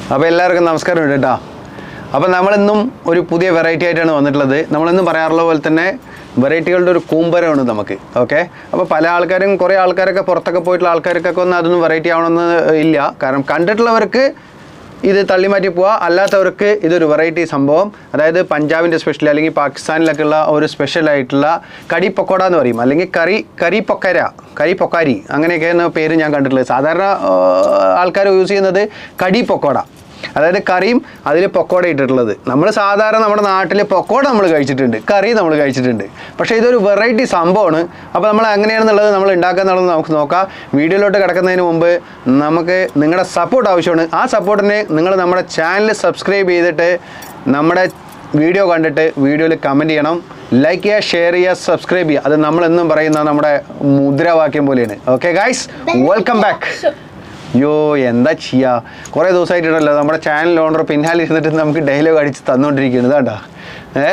അപ്പോൾ എല്ലാവർക്കും നമസ്കാരം ഉണ്ട് കേട്ടോ അപ്പോൾ നമ്മളിന്നും ഒരു പുതിയ വെറൈറ്റി ആയിട്ടാണ് വന്നിട്ടുള്ളത് നമ്മളിന്നും പറയാറുള്ള പോലെ തന്നെ വെറൈറ്റികളുടെ ഒരു കൂമ്പരമാണ് നമുക്ക് ഓക്കെ അപ്പോൾ പല ആൾക്കാരും കുറേ ആൾക്കാരൊക്കെ പുറത്തൊക്കെ പോയിട്ടുള്ള ആൾക്കാർക്കൊക്കെ ഒന്നും അതൊന്നും വെറൈറ്റി ആവണമെന്ന് ഇല്ല കാരണം കണ്ടിട്ടുള്ളവർക്ക് ഇത് തള്ളിമാറ്റി പോവുക അല്ലാത്തവർക്ക് ഇതൊരു വെറൈറ്റി സംഭവം അതായത് പഞ്ചാബിൻ്റെ സ്പെഷ്യൽ അല്ലെങ്കിൽ പാകിസ്ഥാനിലൊക്കെ ഉള്ള ഒരു സ്പെഷ്യൽ ആയിട്ടുള്ള കടി പൊക്കോട എന്ന് പറയും അല്ലെങ്കിൽ കറി കറി പൊക്കര കരി പൊക്കാരി അങ്ങനെയൊക്കെയാണ് പേര് ഞാൻ കണ്ടിട്ടുള്ളത് സാധാരണ ആൾക്കാർ യൂസ് ചെയ്യുന്നത് കടി പൊക്കോട അതായത് കറിയും അതിൽ പൊക്കോട ഇട്ടിട്ടുള്ളത് നമ്മൾ സാധാരണ നമ്മുടെ നാട്ടിൽ പൊക്കോട നമ്മൾ കഴിച്ചിട്ടുണ്ട് കറി നമ്മൾ കഴിച്ചിട്ടുണ്ട് പക്ഷേ ഇതൊരു വെറൈറ്റി സംഭവമാണ് അപ്പോൾ നമ്മൾ എങ്ങനെയാണെന്നുള്ളത് നമ്മൾ ഉണ്ടാക്കാന്നുള്ളത് നമുക്ക് നോക്കാം വീഡിയോയിലോട്ട് കിടക്കുന്നതിന് മുമ്പ് നമുക്ക് നിങ്ങളുടെ സപ്പോർട്ട് ആവശ്യമാണ് ആ സപ്പോർട്ടിന് നിങ്ങൾ നമ്മുടെ ചാനൽ സബ്സ്ക്രൈബ് ചെയ്തിട്ട് നമ്മുടെ വീഡിയോ കണ്ടിട്ട് വീഡിയോയിൽ കമൻറ്റ് ചെയ്യണം ലൈക്ക് ചെയ്യുക ഷെയർ ചെയ്യുക സബ്സ്ക്രൈബ് ചെയ്യുക അത് നമ്മളെന്നും പറയുന്ന നമ്മുടെ മുദ്രാവാക്യം പോലെയാണ് ഓക്കെ ഗൈസ് വെൽക്കം ബാക്ക് യോ എന്താ ചെയ്യുക കുറേ ദിവസമായിട്ടുണ്ടല്ലോ നമ്മുടെ ചാനൽ ഓണർ പിന്നാലെ ഇരുന്നിട്ട് നമുക്ക് ഡയലോഗ് അടിച്ച് തന്നുകൊണ്ടിരിക്കുന്നത് കേട്ടോ ഏ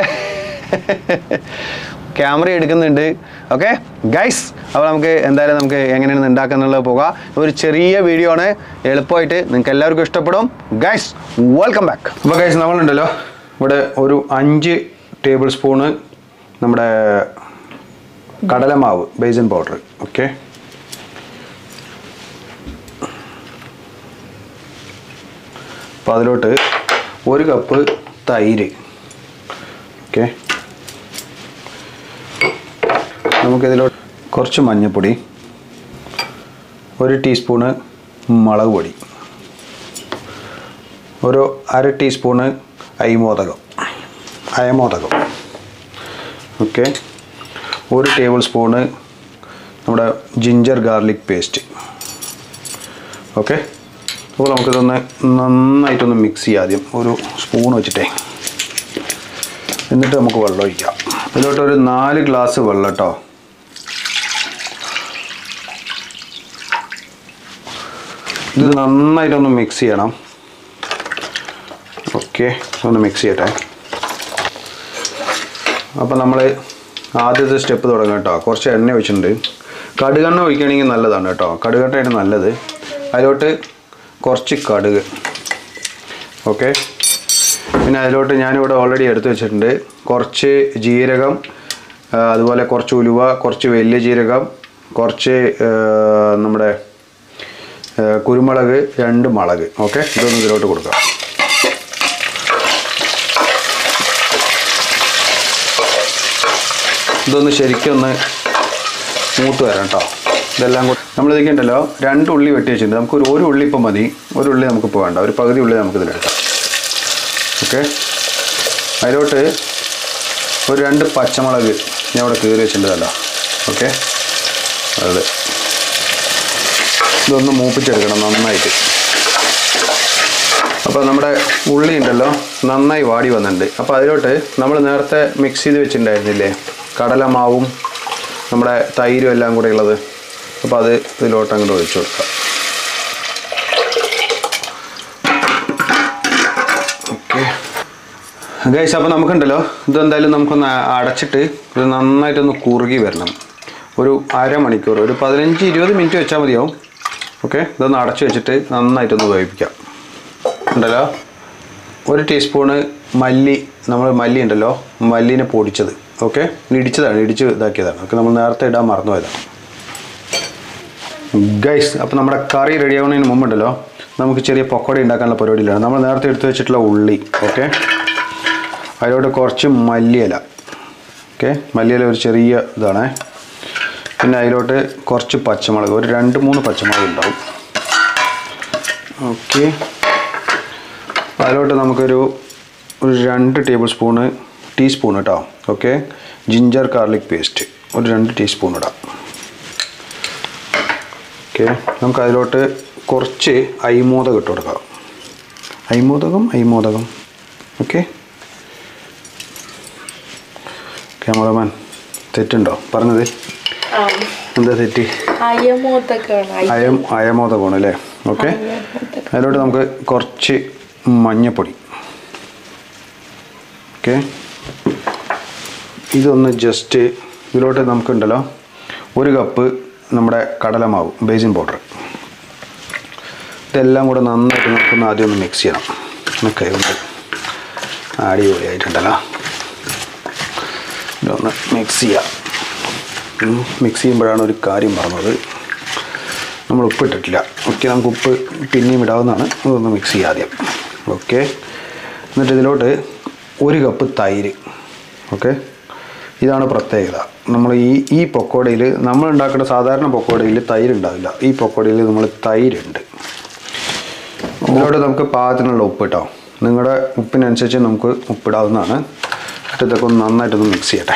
ക്യാമറ എടുക്കുന്നുണ്ട് ഓക്കെ ഗൈസ് അപ്പോൾ നമുക്ക് എന്തായാലും നമുക്ക് എങ്ങനെയാണ് ഉണ്ടാക്കുന്നുള്ളത് പോകാം ഒരു ചെറിയ വീഡിയോ ആണ് എളുപ്പമായിട്ട് നിങ്ങൾക്ക് എല്ലാവർക്കും ഇഷ്ടപ്പെടും ഗൈസ് വെൽക്കം ബാക്ക് അപ്പോൾ ഗൈസ് നമ്മളുണ്ടല്ലോ ഇവിടെ ഒരു അഞ്ച് ടേബിൾ സ്പൂണ് നമ്മുടെ കടലമാവ് ബേസൻ പൗഡർ ഓക്കെ അപ്പോൾ അതിലോട്ട് ഒരു കപ്പ് തൈര് ഓക്കെ നമുക്കിതിലോട്ട് കുറച്ച് മഞ്ഞൾപ്പൊടി ഒരു ടീസ്പൂണ് മുളക് പൊടി ഒരു അര ടീസ്പൂണ് അയ്മോദകം അയമോദകം ഓക്കെ ഒരു ടേബിൾ സ്പൂണ് നമ്മുടെ ജിഞ്ചർ ഗാർലിക് പേസ്റ്റ് ഓക്കെ അപ്പോൾ നമുക്കിതൊന്ന് നന്നായിട്ടൊന്ന് മിക്സ് ചെയ്യാം ആദ്യം ഒരു സ്പൂൺ വെച്ചിട്ടേ എന്നിട്ട് നമുക്ക് വെള്ളം ഒഴിക്കാം ഇതിലോട്ട് ഒരു നാല് ഗ്ലാസ് വെള്ളം കേട്ടോ ഇത് നന്നായിട്ടൊന്ന് മിക്സ് ചെയ്യണം ഓക്കെ ഒന്ന് മിക്സ് ചെയ്യട്ടെ അപ്പോൾ നമ്മൾ ആദ്യത്തെ സ്റ്റെപ്പ് തുടങ്ങാം കേട്ടോ കുറച്ച് എണ്ണ ഒഴിച്ചിട്ടുണ്ട് കടുകെണ്ണ ഒഴിക്കുകയാണെങ്കിൽ നല്ലതാണ് കേട്ടോ കടുകെണ്ണയാണ് നല്ലത് അതിലോട്ട് കുറച്ച് കടുക് ഓക്കെ പിന്നെ അതിലോട്ട് ഞാനിവിടെ ഓൾറെഡി എടുത്തു വെച്ചിട്ടുണ്ട് കുറച്ച് ജീരകം ആ, അതുപോലെ കുറച്ച് ഉലുവ കുറച്ച് വലിയ ജീരകം കുറച്ച് ആ, നമ്മുടെ ആ, കുരുമുളക് രണ്ട് മുളക് ഓക്കെ ഇതൊന്ന് ഇതിലോട്ട് കൊടുക്കാം ഇതൊന്ന് ശരിക്കും ഒന്ന് മൂത്ത് വരാം കേട്ടോ ഇതെല്ലാം കൂടി നമ്മളിതൊക്കെ ഉണ്ടല്ലോ രണ്ട് ഉള്ളി വെട്ടി വെച്ചിട്ടുണ്ട് നമുക്ക് ഒരു ഒരു ഉള്ളി ഇപ്പം മതി ഒരു ഉള്ളി നമുക്കിപ്പോൾ വേണ്ട ഒരു പകുതി ഉള്ളി നമുക്ക് ഇതിലെടുക്കാം ഓക്കെ അതിലോട്ട് ഒരു രണ്ട് പച്ചമുളക് ഞാൻ ഇവിടെ കീറി വെച്ചിട്ടുണ്ടല്ലോ ഓക്കെ അതെ ഇതൊന്ന് മൂപ്പിച്ചെടുക്കണം നന്നായിട്ട് അപ്പോൾ നമ്മുടെ ഉള്ളി ഉണ്ടല്ലോ നന്നായി വാടി വന്നിട്ടുണ്ട് അപ്പോൾ അതിലോട്ട് നമ്മൾ നേരത്തെ മിക്സ് ചെയ്ത് വെച്ചിട്ടുണ്ടായിരുന്നില്ലേ കടലമാവും നമ്മുടെ തൈരും എല്ലാം കൂടെ ഉള്ളത് അപ്പോൾ അത് ഇതിലോട്ട് അങ്ങോട്ട് ഒഴിച്ചു കൊടുക്കാം ഓക്കെ ഗൈസ് അപ്പോൾ നമുക്കുണ്ടല്ലോ ഇതെന്തായാലും നമുക്കൊന്ന് അടച്ചിട്ട് ഇത് നന്നായിട്ടൊന്ന് കുറുകി വരണം ഒരു അരമണിക്കൂർ ഒരു പതിനഞ്ച് ഇരുപത് മിനിറ്റ് വെച്ചാൽ മതിയാവും ഓക്കെ ഇതൊന്ന് അടച്ചു വെച്ചിട്ട് നന്നായിട്ടൊന്ന് വേവിക്കാം ഉണ്ടല്ലോ ഒരു ടീസ്പൂണ് മല്ലി നമ്മൾ മല്ലി ഉണ്ടല്ലോ മല്ലിനെ പൊടിച്ചത് ഓക്കെ ഇടിച്ചതാണ് ഇടിച്ച് ഇതാക്കിയതാണ് ഓക്കെ നമ്മൾ നേരത്തെ ഇടാൻ മറന്നുപോയതാണ് ഗൈസ് അപ്പോൾ നമ്മുടെ കറി റെഡി ആവുന്നതിന് മുമ്പുണ്ടല്ലോ നമുക്ക് ചെറിയ പക്കോട ഉണ്ടാക്കാനുള്ള പരിപാടിയിലാണ് നമ്മൾ നേരത്തെ എടുത്തു വെച്ചിട്ടുള്ള ഉള്ളി ഓക്കെ അതിലോട്ട് കുറച്ച് മല്ലിയില ഓക്കെ മല്ലിയില ഒരു ചെറിയ ഇതാണ് പിന്നെ അതിലോട്ട് കുറച്ച് പച്ചമുളക് ഒരു രണ്ട് മൂന്ന് പച്ചമുളക് ഉണ്ടാവും ഓക്കെ അതിലോട്ട് നമുക്കൊരു ഒരു രണ്ട് ടേബിൾ സ്പൂണ് ടീസ്പൂൺ കേട്ടോ ഓക്കെ ജിഞ്ചർ ഗാർലിക് പേസ്റ്റ് ഒരു രണ്ട് ടീസ്പൂൺ ഇടാം ഓക്കെ നമുക്ക് അതിലോട്ട് കുറച്ച് അയ്മോദകം ഇട്ട് കൊടുക്കാം അയ്മോദകം അയ്മോദകം ഓക്കെ ക്യാമറമാൻ തെറ്റുണ്ടോ പറഞ്ഞത് എന്താ തെറ്റി അയമോത്തൊക്കെയാണ് അയം അയമോദകമാണ് അല്ലേ ഓക്കെ അതിലോട്ട് നമുക്ക് കുറച്ച് മഞ്ഞപ്പൊടി ഓക്കെ ഇതൊന്ന് ജസ്റ്റ് ഇതിലോട്ട് നമുക്കുണ്ടല്ലോ ഒരു കപ്പ് നമ്മുടെ കടലമാവ് ബേസിൻ പൗഡർ ഇതെല്ലാം കൂടെ നന്നായിട്ട് നമുക്കൊന്ന് ആദ്യം ഒന്ന് മിക്സ് ചെയ്യണം ഒന്ന് കൈകൊണ്ട് അടിപൊളിയായിട്ടുണ്ടല്ലോ ഇതൊന്ന് മിക്സ് ചെയ്യാം മിക്സ് ചെയ്യുമ്പോഴാണ് ഒരു കാര്യം പറഞ്ഞത് നമ്മൾ ഉപ്പിട്ടിട്ടില്ല ഓക്കെ നമുക്ക് ഉപ്പ് പിന്നെയും ഇടാവുന്നതാണ് അതൊന്ന് മിക്സ് ചെയ്യുക ആദ്യം ഓക്കെ എന്നിട്ട് ഇതിലോട്ട് ഒരു കപ്പ് തൈര് ഓക്കെ ഇതാണ് പ്രത്യേകത നമ്മൾ ഈ ഈ പൊക്കോടയിൽ നമ്മൾ ഉണ്ടാക്കുന്ന സാധാരണ പൊക്കോടയിൽ തൈര് ഉണ്ടാവില്ല ഈ പൊക്കോടയിൽ നമ്മൾ തൈരുണ്ട് ഇതിലോട്ട് നമുക്ക് പാകത്തിനുള്ള ഉപ്പ് ഇട്ടോ നിങ്ങളുടെ ഉപ്പിനനുസരിച്ച് നമുക്ക് ഉപ്പിടാവുന്നതാണ് എന്നിട്ട് ഇതൊക്കെ ഒന്ന് നന്നായിട്ടൊന്ന് മിക്സ് ചെയ്യട്ടെ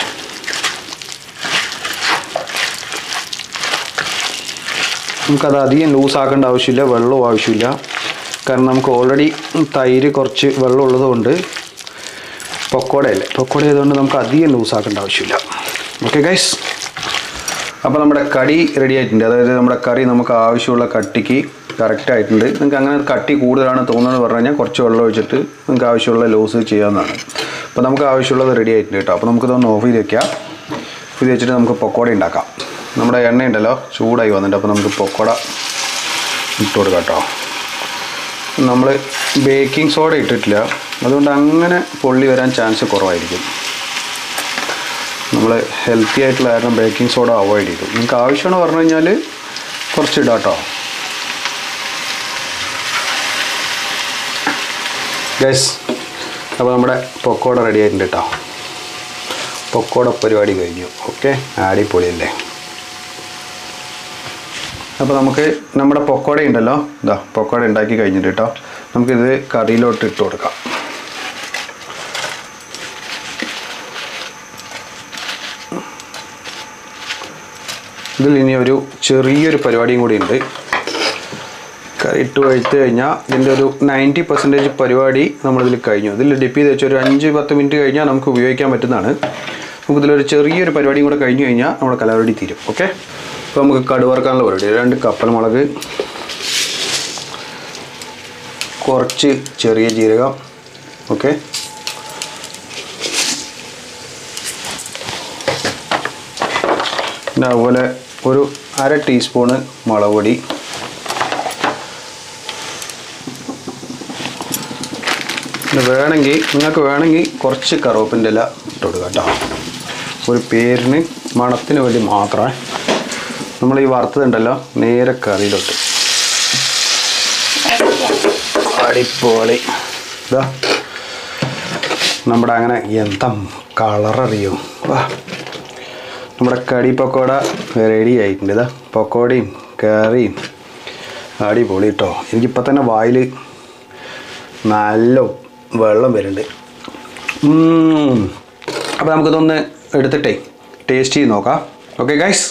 നമുക്കത് അധികം ലൂസ് ആക്കേണ്ട ആവശ്യമില്ല വെള്ളവും ആവശ്യമില്ല കാരണം നമുക്ക് ഓൾറെഡി തൈര് കുറച്ച് വെള്ളം ഉള്ളതുകൊണ്ട് പൊക്കോടയല്ലേ പൊക്കോട ആയതുകൊണ്ട് നമുക്ക് അധികം ലൂസ് ആക്കേണ്ട ആവശ്യമില്ല ഓക്കെ ഗൈസ് അപ്പോൾ നമ്മുടെ കടി റെഡി ആയിട്ടുണ്ട് അതായത് നമ്മുടെ കറി നമുക്ക് ആവശ്യമുള്ള കട്ടിക്ക് കറക്റ്റ് ആയിട്ടുണ്ട് നിങ്ങൾക്ക് അങ്ങനെ കട്ടി കൂടുതലാണ് തോന്നുന്നത് പറഞ്ഞു കഴിഞ്ഞാൽ കുറച്ച് വെള്ളം ഒഴിച്ചിട്ട് നിങ്ങൾക്ക് ആവശ്യമുള്ള ലൂസ് ചെയ്യാവുന്നതാണ് അപ്പോൾ നമുക്ക് ആവശ്യമുള്ളത് റെഡി ആയിട്ടുണ്ട് കേട്ടോ അപ്പോൾ നമുക്കിതൊന്ന് ഓഫ് ചെയ്ത് വെക്കാം ഇത് വെച്ചിട്ട് നമുക്ക് പൊക്കോട ഉണ്ടാക്കാം നമ്മുടെ എണ്ണ ഉണ്ടല്ലോ ചൂടായി വന്നിട്ട് അപ്പോൾ നമുക്ക് പൊക്കോട ഇട്ട് കൊടുക്കാം കേട്ടോ നമ്മൾ ബേക്കിംഗ് സോഡ ഇട്ടിട്ടില്ല അതുകൊണ്ട് അങ്ങനെ പൊള്ളി വരാൻ ചാൻസ് കുറവായിരിക്കും നമ്മൾ ഹെൽത്തി ആയിട്ടുള്ള കാരണം ബേക്കിംഗ് സോഡ അവോയ്ഡ് ചെയ്തു നിങ്ങൾക്ക് ആവശ്യമാണ് പറഞ്ഞു കഴിഞ്ഞാൽ കുറച്ച് ഇടാം കേട്ടോ ഗസ് അപ്പോൾ നമ്മുടെ പൊക്കോട റെഡി ആയിട്ടുണ്ട് കേട്ടോ പൊക്കോട പരിപാടി കഴിഞ്ഞു ഓക്കെ അടിപൊളിയല്ലേ അപ്പോൾ നമുക്ക് നമ്മുടെ പൊക്കോട ഉണ്ടല്ലോ ഇതാ പൊക്കോട ഉണ്ടാക്കി കഴിഞ്ഞിട്ട് കേട്ടോ നമുക്കിത് കറിയിലോട്ട് ഇട്ട് കൊടുക്കാം ഇതിൽ ഇനി ഒരു ചെറിയൊരു പരിപാടിയും കൂടി ഉണ്ട് കറി ഇട്ട് വഴുത്ത് കഴിഞ്ഞാൽ ഇതിൻ്റെ ഒരു നയൻറ്റി പെർസെൻറ്റേജ് പരിപാടി നമ്മളിതിൽ കഴിഞ്ഞു ഇതിൽ ഡിപ്പ് ചെയ്ത് വെച്ച് ഒരു അഞ്ച് പത്ത് മിനിറ്റ് കഴിഞ്ഞാൽ നമുക്ക് ഉപയോഗിക്കാൻ പറ്റുന്നതാണ് നമുക്കിതിലൊരു ചെറിയൊരു പരിപാടിയും കൂടെ കഴിഞ്ഞു കഴിഞ്ഞാൽ നമ്മുടെ കലവടി തീരും ഓക്കെ അപ്പോൾ നമുക്ക് കടുവറക്കാനുള്ള പരിപാടി രണ്ട് കപ്പൽ മുളക് കുറച്ച് ചെറിയ ജീരകം ഓക്കെ പിന്നെ അതുപോലെ ഒരു അര ടീസ്പൂണ് മുളക് പൊടി പിന്നെ വേണമെങ്കിൽ നിങ്ങൾക്ക് വേണമെങ്കിൽ കുറച്ച് കറുവപ്പിൻ്റെ ഇല ഇട്ട് കൊടുക്കാം കേട്ടോ ഒരു പേരിന് മണത്തിന് വേണ്ടി മാത്രമേ നമ്മൾ ഈ വറുത്തതുണ്ടല്ലോ നേരെ കറിയിലോട്ട് അടിപൊളി ഇതാ നമ്മുടെ അങ്ങനെ എന്താ കളററിയോ വാ നമ്മുടെ കടി പക്കോട റെഡി ആയിട്ടുണ്ട് ഇതാ പക്കോടയും കറിയും അടിപൊളി കേട്ടോ എനിക്കിപ്പോൾ തന്നെ വായിൽ നല്ല വെള്ളം വരുന്നുണ്ട് അപ്പോൾ നമുക്കിതൊന്ന് എടുത്തിട്ടേ ടേസ്റ്റ് ചെയ്ത് നോക്കാം ഓക്കെ ഗൈസ്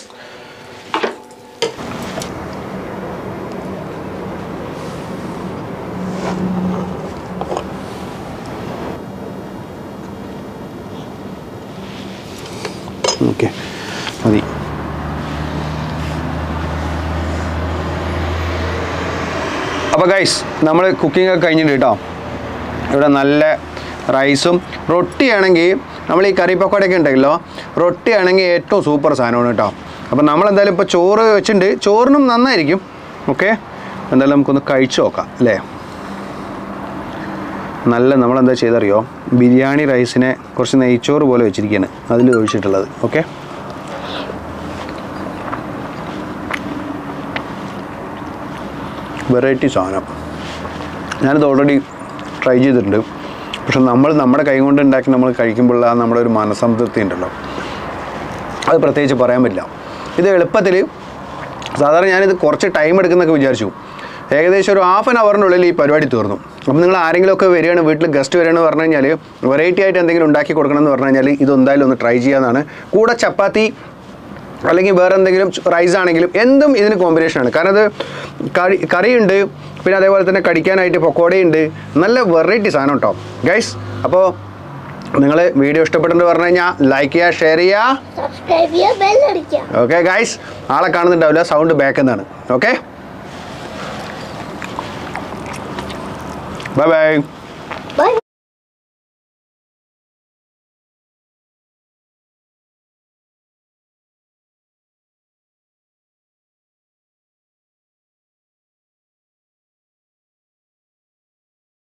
ഓക്കെ മതി അപ്പോൾ ഗൈസ് നമ്മൾ കുക്കിംഗ് ഒക്കെ കഴിഞ്ഞിട്ട് കേട്ടോ ഇവിടെ നല്ല റൈസും റൊട്ടിയാണെങ്കിൽ നമ്മൾ ഈ കറി പക്കോടയൊക്കെ ഉണ്ടല്ലോ റൊട്ടിയാണെങ്കിൽ ഏറ്റവും സൂപ്പർ സാധനമാണ് കേട്ടോ അപ്പോൾ നമ്മൾ എന്തായാലും ഇപ്പോൾ ചോറ് വെച്ചിട്ടുണ്ട് ചോറിനും നന്നായിരിക്കും ഓക്കെ എന്തായാലും നമുക്കൊന്ന് കഴിച്ചു നോക്കാം അല്ലേ നല്ല നമ്മളെന്താ ചെയ്തറിയോ ബിരിയാണി റൈസിനെ കുറച്ച് നെയ്ച്ചോറ് പോലെ വെച്ചിരിക്കുകയാണ് അതിൽ ഒഴിച്ചിട്ടുള്ളത് ഓക്കെ വെറൈറ്റി സാധനം ഞാനിത് ഓൾറെഡി ട്രൈ ചെയ്തിട്ടുണ്ട് പക്ഷെ നമ്മൾ നമ്മുടെ കൈ കൊണ്ട് ഉണ്ടാക്കി നമ്മൾ കഴിക്കുമ്പോഴുള്ള ആ നമ്മുടെ ഒരു മനസംതൃപ്തി ഉണ്ടല്ലോ അത് പ്രത്യേകിച്ച് പറയാൻ പറ്റില്ല ഇത് എളുപ്പത്തിൽ സാധാരണ ഞാനിത് കുറച്ച് ടൈം എടുക്കുന്നൊക്കെ വിചാരിച്ചു ഏകദേശം ഒരു ഹാഫ് ആൻ അവറിനുള്ളിൽ ഈ പരിപാടി തീർന്നു അപ്പം നിങ്ങൾ ആരെങ്കിലുമൊക്കെ വരികയാണ് വീട്ടിൽ ഗസ്റ്റ് വരികയാണെന്ന് പറഞ്ഞു കഴിഞ്ഞാൽ വെറൈറ്റി ആയിട്ട് എന്തെങ്കിലും ഉണ്ടാക്കി കൊടുക്കണം എന്ന് പറഞ്ഞു കഴിഞ്ഞാൽ ഇത് എന്തായാലും ഒന്ന് ട്രൈ ചെയ്യാവുന്നതാണ് കൂടെ ചപ്പാത്തി അല്ലെങ്കിൽ വേറെ എന്തെങ്കിലും റൈസ് ആണെങ്കിലും എന്തും ഇതിന് കോമ്പിനേഷനാണ് കാരണം അത് കറി കറിയുണ്ട് പിന്നെ അതേപോലെ തന്നെ കടിക്കാനായിട്ട് പക്കോടയുണ്ട് നല്ല വെറൈറ്റി സാധനം കേട്ടോ ഗൈസ് അപ്പോൾ നിങ്ങൾ വീഡിയോ ഇഷ്ടപ്പെട്ടെന്ന് പറഞ്ഞു കഴിഞ്ഞാൽ ലൈക്ക് ചെയ്യുക ഷെയർ ചെയ്യുക സബ്സ്ക്രൈബ് ചെയ്യുക ബെല്ലടിക്കുക ഓക്കെ ഗൈസ് ആളെ കാണുന്നുണ്ടാവില്ല സൗണ്ട് ബാക്ക് എന്നാണ് ഓക്കെ ബൈ ബൈ